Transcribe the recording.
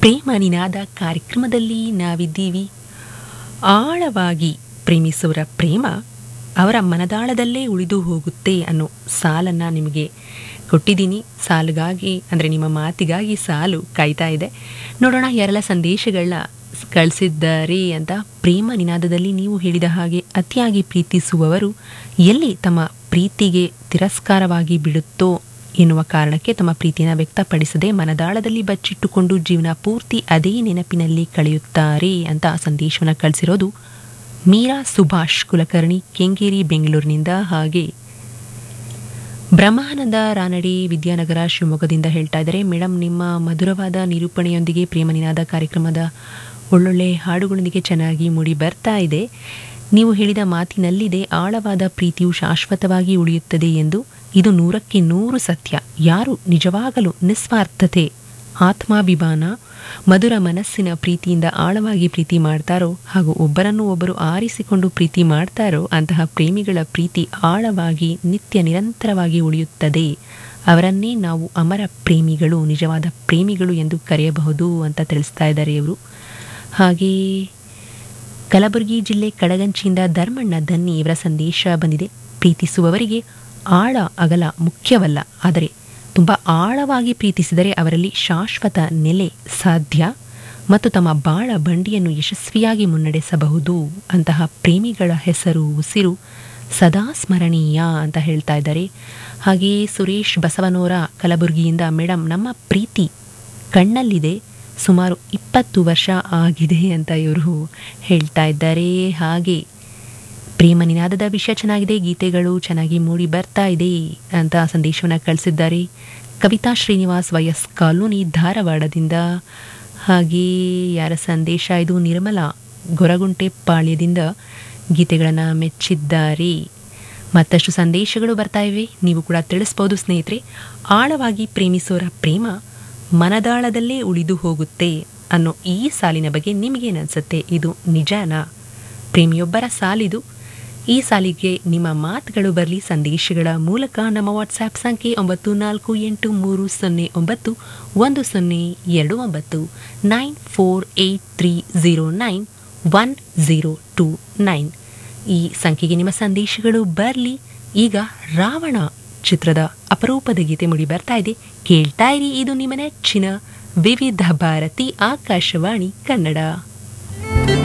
ಪ್ರೇಮ ನಿನಾದ ಕಾರ್ಯಕ್ರಮದಲ್ಲಿ ನಾವಿದ್ದೀವಿ ಆಳವಾಗಿ ಪ್ರೇಮಿಸುವರ ಪ್ರೇಮ ಅವರ ಮನದಾಳದಲ್ಲೇ ಉಳಿದು ಹೋಗುತ್ತೆ ಅನ್ನೋ ಸಾಲನ್ನು ನಿಮಗೆ ಕೊಟ್ಟಿದ್ದೀನಿ ಸಾಲಿಗಾಗಿ ಅಂದರೆ ನಿಮ್ಮ ಮಾತಿಗಾಗಿ ಸಾಲು ಕಾಯ್ತಾ ಇದೆ ನೋಡೋಣ ಯಾರೆಲ್ಲ ಸಂದೇಶಗಳನ್ನ ಕಳಿಸಿದ್ದಾರೆ ಅಂತ ಪ್ರೇಮ ನಿನಾದದಲ್ಲಿ ನೀವು ಹೇಳಿದ ಹಾಗೆ ಅತಿಯಾಗಿ ಪ್ರೀತಿಸುವವರು ಎಲ್ಲಿ ತಮ್ಮ ಪ್ರೀತಿಗೆ ತಿರಸ್ಕಾರವಾಗಿ ಬಿಡುತ್ತೋ ಎನ್ನುವ ಕಾರಣಕ್ಕೆ ತಮ್ಮ ಪ್ರೀತಿಯನ್ನು ವ್ಯಕ್ತಪಡಿಸದೆ ಮನದಾಳದಲ್ಲಿ ಬಚ್ಚಿಟ್ಟುಕೊಂಡು ಜೀವನ ಪೂರ್ತಿ ಅದೇ ನೆನಪಿನಲ್ಲಿ ಕಳೆಯುತ್ತಾರೆ ಅಂತ ಸಂದೇಶವನ್ನು ಕಳಿಸಿರೋದು ಮೀರಾ ಸುಭಾಷ್ ಕುಲಕರ್ಣಿ ಕೆಂಗೇರಿ ಬೆಂಗಳೂರಿನಿಂದ ಹಾಗೆ ಬ್ರಹ್ಮಾನಂದ ರಾನಡಿ ವಿದ್ಯಾನಗರ ಶಿವಮೊಗ್ಗದಿಂದ ಹೇಳ್ತಾ ಇದ್ದಾರೆ ಮೇಡಮ್ ನಿಮ್ಮ ಮಧುರವಾದ ನಿರೂಪಣೆಯೊಂದಿಗೆ ಪ್ರೇಮ ನಿನಾದ ಕಾರ್ಯಕ್ರಮದ ಒಳ್ಳೊಳ್ಳೆ ಹಾಡುಗಳೊಂದಿಗೆ ಚೆನ್ನಾಗಿ ಮೂಡಿ ಬರ್ತಾ ಇದೆ ನೀವು ಹೇಳಿದ ಮಾತಿನಲ್ಲಿದೆ ಆಳವಾದ ಪ್ರೀತಿಯು ಶಾಶ್ವತವಾಗಿ ಉಳಿಯುತ್ತದೆ ಎಂದು ಇದು ನೂರಕ್ಕೆ ನೂರು ಸತ್ಯ ಯಾರು ನಿಜವಾಗಲೂ ನಿಸ್ವಾರ್ಥತೆ ಆತ್ಮಾಭಿಮಾನ ಮಧುರ ಮನಸ್ಸಿನ ಪ್ರೀತಿಯಿಂದ ಆಳವಾಗಿ ಪ್ರೀತಿ ಮಾಡ್ತಾರೋ ಹಾಗೂ ಒಬ್ಬರನ್ನು ಒಬ್ಬರು ಆರಿಸಿಕೊಂಡು ಪ್ರೀತಿ ಮಾಡ್ತಾರೋ ಅಂತಹ ಪ್ರೇಮಿಗಳ ಪ್ರೀತಿ ಆಳವಾಗಿ ನಿತ್ಯ ನಿರಂತರವಾಗಿ ಉಳಿಯುತ್ತದೆ ಅವರನ್ನೇ ನಾವು ಅಮರ ಪ್ರೇಮಿಗಳು ನಿಜವಾದ ಪ್ರೇಮಿಗಳು ಎಂದು ಕರೆಯಬಹುದು ಅಂತ ತಿಳಿಸ್ತಾ ಇದ್ದಾರೆ ಇವರು ಹಾಗೆ ಕಲಬುರಗಿ ಜಿಲ್ಲೆ ಕಡಗಂಚಿಯಿಂದ ಧರ್ಮಣ್ಣ ದನ್ನಿ ಇವರ ಸಂದೇಶ ಬಂದಿದೆ ಪ್ರೀತಿಸುವವರಿಗೆ ಆಳ ಅಗಲ ಮುಖ್ಯವಲ್ಲ ಆದರೆ ತುಂಬ ಆಳವಾಗಿ ಪ್ರೀತಿಸಿದರೆ ಅವರಲ್ಲಿ ಶಾಶ್ವತ ನೆಲೆ ಸಾಧ್ಯ ಮತ್ತು ತಮ್ಮ ಬಾಳ ಬಂಡಿಯನ್ನು ಯಶಸ್ವಿಯಾಗಿ ಮುನ್ನಡೆಸಬಹುದು ಅಂತಹ ಪ್ರೇಮಿಗಳ ಹೆಸರು ಉಸಿರು ಸದಾ ಸ್ಮರಣೀಯ ಅಂತ ಹೇಳ್ತಾ ಇದ್ದಾರೆ ಹಾಗೆಯೇ ಸುರೇಶ್ ಬಸವನೋರ ಕಲಬುರಗಿಯಿಂದ ಮೇಡಮ್ ನಮ್ಮ ಪ್ರೀತಿ ಕಣ್ಣಲ್ಲಿದೆ ಸುಮಾರು ಇಪ್ಪತ್ತು ವರ್ಷ ಆಗಿದೆ ಅಂತ ಇವರು ಹೇಳ್ತಾ ಇದ್ದಾರೆ ಹಾಗೆ ಪ್ರೇಮ ನಿನಾದದ ವಿಷಯ ಚೆನ್ನಾಗಿದೆ ಗೀತೆಗಳು ಚೆನ್ನಾಗಿ ಮೂಡಿ ಬರ್ತಾ ಇದೆ ಅಂತ ಸಂದೇಶವನ್ನು ಕಳಿಸಿದ್ದಾರೆ ಕವಿತಾ ಶ್ರೀನಿವಾಸ್ ವಯಸ್ ಕಾಲೋನಿ ಧಾರವಾಡದಿಂದ ಹಾಗೆ ಯಾರ ಸಂದೇಶ ಇದು ನಿರ್ಮಲಾ ಗೊರಗುಂಟೆ ಪಾಳ್ಯದಿಂದ ಗೀತೆಗಳನ್ನು ಮೆಚ್ಚಿದ್ದಾರೆ ಮತ್ತಷ್ಟು ಸಂದೇಶಗಳು ಬರ್ತಾ ಇವೆ ನೀವು ಕೂಡ ತಿಳಿಸ್ಬೋದು ಸ್ನೇಹಿತರೆ ಆಳವಾಗಿ ಪ್ರೇಮಿಸೋರ ಪ್ರೇಮ ಮನದಾಳದಲ್ಲೇ ಉಳಿದು ಹೋಗುತ್ತೆ ಅನ್ನೋ ಈ ಸಾಲಿನ ಬಗ್ಗೆ ನಿಮಗೇನನ್ಸುತ್ತೆ ಇದು ನಿಜನಾ ಪ್ರೇಮಿಯೊಬ್ಬರ ಸಾಲಿದು ಈ ಸಾಲಿಗೆ ನಿಮ್ಮ ಮಾತುಗಳು ಬರಲಿ ಸಂದೇಶಗಳ ಮೂಲಕ ನಮ್ಮ ವಾಟ್ಸ್ಆ್ಯಪ್ ಸಂಖ್ಯೆ ಒಂಬತ್ತು ನಾಲ್ಕು ಎಂಟು ಮೂರು ಸೊನ್ನೆ ಒಂಬತ್ತು ಒಂದು ಸೊನ್ನೆ ಎರಡು ಒಂಬತ್ತು nine four eight three zero nine one zero two nine ಈ ಸಂಖ್ಯೆಗೆ ನಿಮ್ಮ ಸಂದೇಶಗಳು ಬರಲಿ ಈಗ ರಾವಣ ಚಿತ್ರದ ಅಪರೂಪದ ಗೀತೆ ಮುಡಿ ಬರ್ತಾ ಇದೆ ಕೇಳ್ತಾ ಇರಿ ಇದು ನಿಮ್ಮ ನೆಚ್ಚಿನ ವಿವಿಧ ಭಾರತಿ ಆಕಾಶವಾಣಿ ಕನ್ನಡ